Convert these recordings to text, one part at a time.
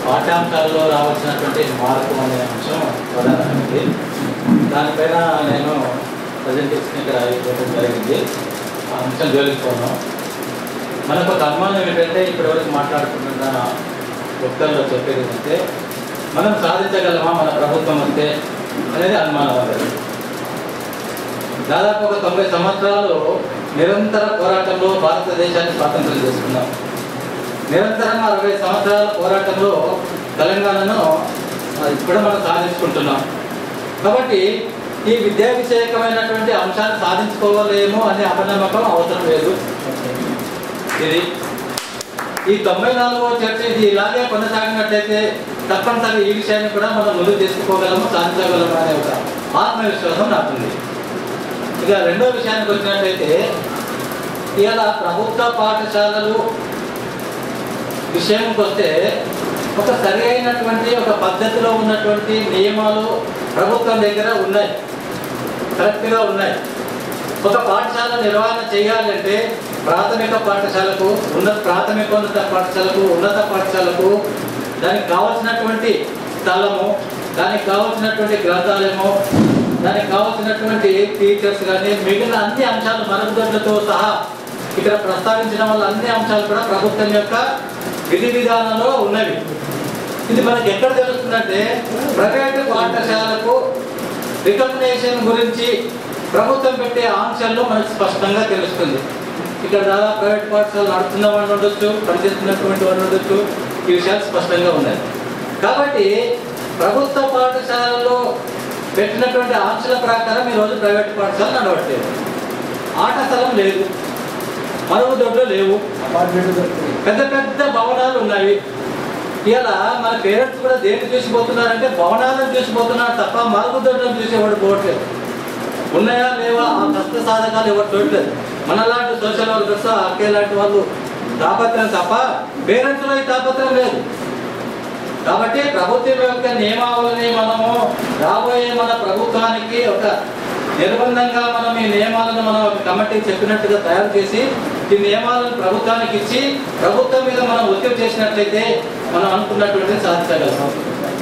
పాఠ్యాంశాల్లో రావాల్సినటువంటి మార్పు అనే అంశం ప్రధానమైనది దానిపైన నేను ప్రజెంటేషన్ ఇక్కడ ఇవ్వడం జరిగింది ఆ అంశం జోలిపోన్నాం మనకు ఒక అనుమానం ఏంటంటే ఇప్పటివరకు మాట్లాడుకుంటున్న వక్తల్లో చెప్పేది ఏంటంటే మనం సాధించగలమా మన ప్రభుత్వం వస్తే అనేది అనుమానం అనేది దాదాపు ఒక తొంభై సంవత్సరాలు నిరంతర పోరాటంలో భారతదేశాన్ని స్వాతంత్రం చేసుకున్నాం నిరంతరం అరవై సంవత్సరాల పోరాటంలో తెలంగాణను ఆ, ఇప్పుడు మనం సాధించుకుంటున్నాం కాబట్టి ఈ విద్యా విషయకమైనటువంటి అంశాన్ని సాధించుకోలేము అనే అపనమ్మకం అవసరం లేదు ఇది ఈ తొంభై నాలుగవ చర్చ ఇది ఇలాగే కొనసాగినట్లయితే తప్పనిసరి ఈ విషయాన్ని కూడా మనం ముందుకు తీసుకుపోగలము సాధించగలము అనే ఒక ఆత్మవిశ్వాసం నాకుంది ఇక రెండో విషయానికి వచ్చినట్లయితే ఇలా ప్రభుత్వ పాఠశాలలు విషయంకి వస్తే ఒక సరి అయినటువంటి ఒక పద్ధతిలో ఉన్నటువంటి నియమాలు ప్రభుత్వం దగ్గర ఉన్నాయి కరెక్ట్గా ఉన్నాయి ఒక పాఠశాల నిర్వహణ చేయాలంటే ప్రాథమిక పాఠశాలకు ఉన్నత ప్రాథమికోన్నత పాఠశాలకు ఉన్నత పాఠశాలకు దానికి కావాల్సినటువంటి స్థలము దానికి కావాల్సినటువంటి గ్రంథాలయము దానికి కావాల్సినటువంటి టీచర్స్ కానీ మిగిలిన అన్ని అంశాలు మరుగుదొడ్లతో సహా ఇక్కడ ప్రస్తావించిన వాళ్ళ అన్ని అంశాలు కూడా ప్రభుత్వం యొక్క విధి విధానంలో ఉన్నవి ఇది మనకి ఎక్కడ తెలుస్తుందంటే ప్రైవేటు పాఠశాలకు రికగ్నేషన్ గురించి ప్రభుత్వం పెట్టే ఆంక్షల్లో మనకు స్పష్టంగా తెలుస్తుంది ఇక్కడ దాదాపు ప్రైవేట్ పాఠశాలలు నడుస్తున్న వాళ్ళు ఉండొచ్చు పనిచేస్తున్నటువంటి వాళ్ళు ఉండొచ్చు ఈ విషయాలు స్పష్టంగా ఉన్నాయి కాబట్టి ప్రభుత్వ పాఠశాలలో పెట్టినటువంటి ఆంక్షల ప్రకారం ఈరోజు ప్రైవేట్ పాఠశాలలు నడవట్లేదు ఆట స్థలం లేదు మరుగుదొడ్లు లేవు పెద్ద పెద్ద భవనాలు ఉన్నాయి ఇలా మన పేరెంట్స్ కూడా దేన్ని చూసిపోతున్నారంటే భవనాలను చూసిపోతున్నారు తప్ప మరుగుదొడ్లను చూసేవాడు పోవట్లేదు ఉన్నాయా లేవా ఆ కష్ట సాధకాలు ఎవరు చూడలేదు మనలాంటి సోషల్ వర్కర్స్ ఆర్కే లాంటి వాళ్ళు తాపత్రం తప్ప పేరెంట్స్ లో ఈ తాపత్రం లేదు కాబట్టి ప్రభుత్వం యొక్క నియమావళిని మనము రాబోయే మన ప్రభుత్వానికి ఒక నిర్బంధంగా మనం ఈ నియమాలను మనం ఒక కమిటీ చెప్పినట్టుగా తయారు చేసి ఈ నియమాలను ప్రభుత్వానికి ఇచ్చి ప్రభుత్వం మీద మనం ఒత్తిడి చేసినట్లయితే మనం అనుకున్నటువంటిది సాధించగలం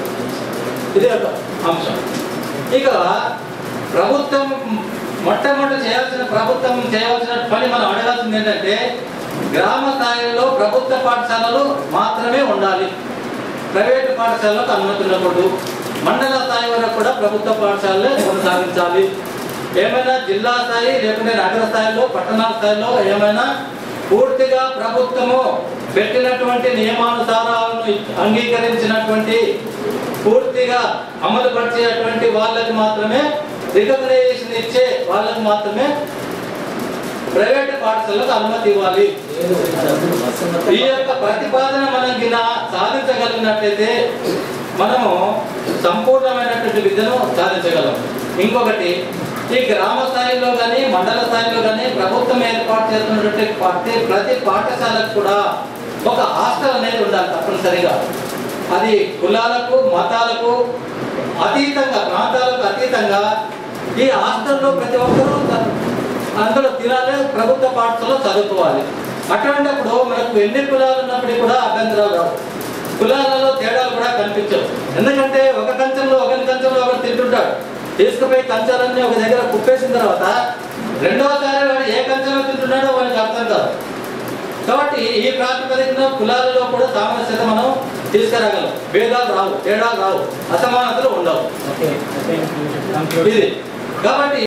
ఇది ఒక అంశం ఇక ప్రభుత్వం మొట్టమొదటి చేయాల్సిన ప్రభుత్వం చేయవలసిన పని మనం అడగాల్సింది ఏంటంటే గ్రామ స్థాయిలో ప్రభుత్వ పాఠశాలలు మాత్రమే ఉండాలి ప్రైవేటు పాఠశాలకు అనుమతి ఉండకూడదు మండల స్థాయి వరకు కూడా ప్రభుత్వ పాఠశాలలే కొనసాగించాలి ఏమైనా జిల్లా స్థాయి లేకుంటే నగర స్థాయిలో పట్టణాల స్థాయిలో ఏమైనా పూర్తిగా ప్రభుత్వము పెట్టినటువంటి నియమానుసారాలను అంగీకరించినటువంటి పూర్తిగా అమలు పరిచేటువంటి వాళ్ళకి మాత్రమే రికగ్నైజేషన్ ఇచ్చే వాళ్ళకి మాత్రమే ప్రైవేట్ పాఠశాలకు అనుమతి ఇవ్వాలి ఈ యొక్క ప్రతిపాదన మనం గిన సాధించగలిగినట్లయితే మనము సంపూర్ణమైనటువంటి విద్యను సాధించగలం ఇంకొకటి ఈ గ్రామ స్థాయిలో కానీ మండల స్థాయిలో కానీ ప్రభుత్వం ఏర్పాటు చేస్తున్నటువంటి ప్రతి ప్రతి పాఠశాలకు కూడా ఒక హాస్టల్ అనేది ఉండాలి తప్పనిసరిగా అది కులాలకు మతాలకు అతీతంగా ప్రాంతాలకు అతీతంగా ఈ హాస్టల్లో ప్రతి ఒక్కరూ త- అందులో తినాలి ప్రభుత్వ పాఠశాలలో చదువుకోవాలి అటువంటిప్పుడు మనకు ఎన్ని కులాలు ఉన్నప్పటికీ కూడా అభ్యంతరాలు రావు కులాలలో తేడాలు కూడా కనిపించవు ఎందుకంటే ఒక కంచంలో ఒకరి కంచంలో ఒకరు తింటుంటాడు తీసుకుపోయి కంచాలన్నీ ఒక దగ్గర కుప్పేసిన తర్వాత రెండవసారి వాడు ఏ కంచంలో తింటున్నాడో వాడికి అర్థం కాదు కాబట్టి ఈ ప్రాతిపదికన కులాలలో కూడా సామరస్యత మనం తీసుకురాగలం భేదాలు రావు తేడాలు రావు అసమానతలు ఉండవు ఇది కాబట్టి